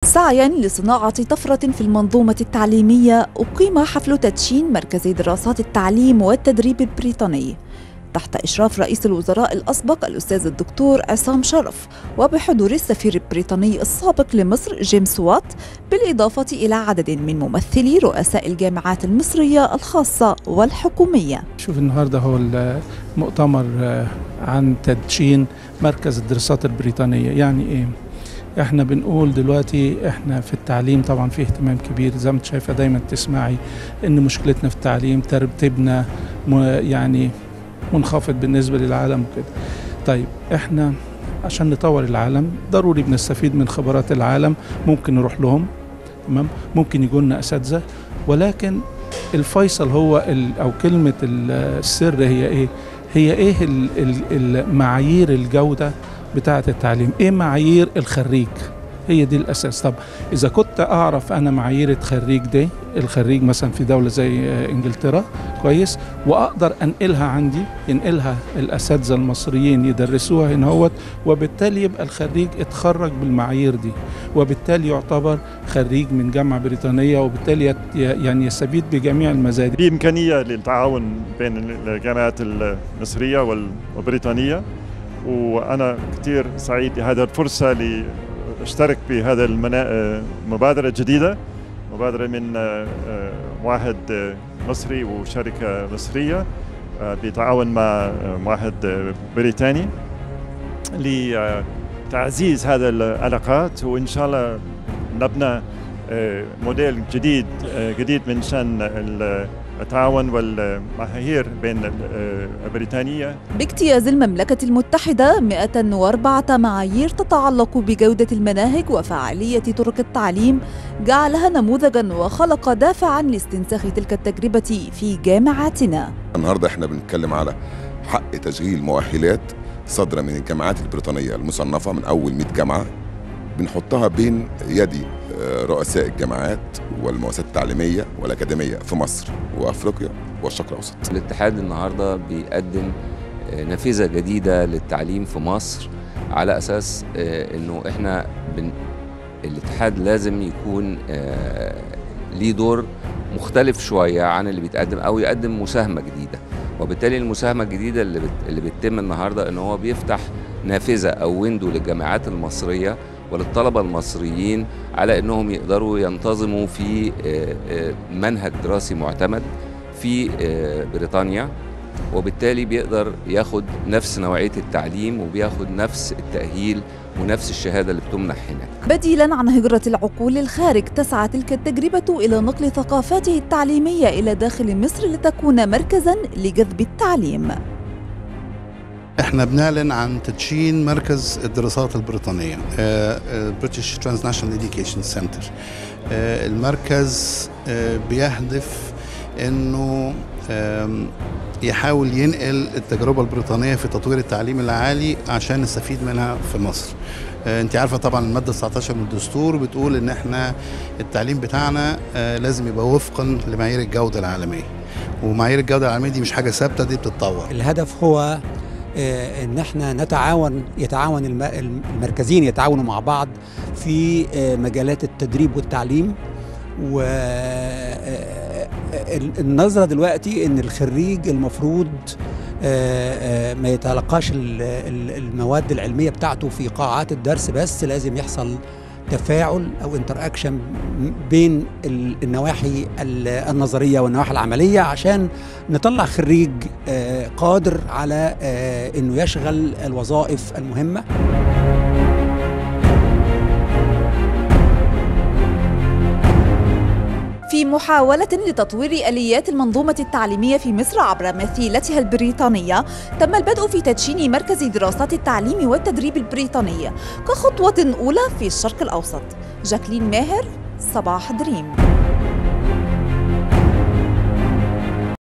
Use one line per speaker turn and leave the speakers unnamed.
سعيا لصناعة طفرة في المنظومة التعليمية أقيم حفل تدشين مركز دراسات التعليم والتدريب البريطاني تحت إشراف رئيس الوزراء الأسبق الأستاذ الدكتور عصام شرف وبحضور السفير البريطاني السابق لمصر جيمس وات بالإضافة إلى عدد من ممثلي رؤساء الجامعات المصرية الخاصة والحكومية
شوف النهارده هو المؤتمر عن تدشين مركز الدراسات البريطانية يعني ايه احنا بنقول دلوقتي احنا في التعليم طبعا في اهتمام كبير زي ما انت شايفه دايما تسمعي ان مشكلتنا في التعليم ترتيبنا يعني منخفض بالنسبه للعالم وكده طيب احنا عشان نطور العالم ضروري بنستفيد من خبرات العالم ممكن نروح لهم تمام ممكن يجوا لنا اساتذه ولكن الفيصل هو ال او كلمه السر هي ايه هي ايه المعايير الجوده بتاعه التعليم ايه معايير الخريج هي دي الاساس طب اذا كنت اعرف انا معايير خريج ده الخريج مثلا في دوله زي انجلترا كويس واقدر انقلها عندي ينقلها الاساتذه المصريين يدرسوها هنا هوت وبالتالي يبقى الخريج اتخرج بالمعايير دي وبالتالي يعتبر خريج من جامعه بريطانيه وبالتالي يعني يستفيد بجميع المزايا
في امكانيه للتعاون بين الجامعات المصريه والبريطانيه وانا كثير سعيد بهذه الفرصه اشترك بهذا المبادرة الجديدة مبادرة من معهد مصري وشركة مصرية بتعاون مع معهد بريطاني لتعزيز هذا العلاقات وإن شاء الله نبنى موديل جديد جديد من شان التعاون والمعايير بين بريطانيا
باجتياز المملكة المتحدة 104 معايير تتعلق بجودة المناهج وفعالية طرق التعليم جعلها نموذجا وخلق دافعا لاستنساخ تلك التجربة في جامعاتنا
النهاردة احنا بنتكلم على حق تشغيل مؤهلات صادرة من الجامعات البريطانية المصنفة من أول 100 جامعة بنحطها بين يدي رؤساء الجامعات والمؤسسات التعليمية والأكاديمية في مصر وأفريقيا والشرق الأوسط
الاتحاد النهاردة بيقدم نافذة جديدة للتعليم في مصر على أساس أنه إحنا بن... الاتحاد لازم يكون ليه دور مختلف شوية عن اللي بيتقدم أو يقدم مساهمة جديدة وبالتالي المساهمة الجديدة اللي, بت... اللي بتتم النهاردة أنه هو بيفتح نافذة أو ويندو للجامعات المصرية وللطلبة المصريين على أنهم يقدروا ينتظموا في منهج دراسي معتمد في بريطانيا وبالتالي بيقدر ياخد نفس نوعية التعليم وبياخد نفس التأهيل ونفس الشهادة اللي بتمنح هناك
بديلا عن هجرة العقول للخارج تسعى تلك التجربة إلى نقل ثقافاته التعليمية إلى داخل مصر لتكون مركزا لجذب التعليم
احنا بنعلن عن تدشين مركز الدراسات البريطانيه بريتش ترانزناشونال اديوكيشن سنتر المركز بيهدف انه يحاول ينقل التجربه البريطانيه في تطوير التعليم العالي عشان نستفيد منها في مصر انت عارفه طبعا الماده 19 من الدستور بتقول ان احنا التعليم بتاعنا لازم يبقى وفقا لمعايير الجوده العالميه ومعايير الجوده العالميه دي مش حاجه ثابته دي بتتطور
الهدف هو ان احنا نتعاون يتعاون المركزين يتعاونوا مع بعض في مجالات التدريب والتعليم و النظره دلوقتي ان الخريج المفروض ما يتلقاش المواد العلميه بتاعته في قاعات الدرس بس لازم يحصل تفاعل او انتر اكشن بين النواحي النظريه والنواحي العمليه عشان نطلع خريج قادر على انه يشغل الوظائف المهمه
في محاولة لتطوير آليات المنظومة التعليمية في مصر عبر مثيلتها البريطانية تم البدء في تدشين مركز دراسات التعليم والتدريب البريطانية كخطوة أولى في الشرق الأوسط جاكلين ماهر صباح دريم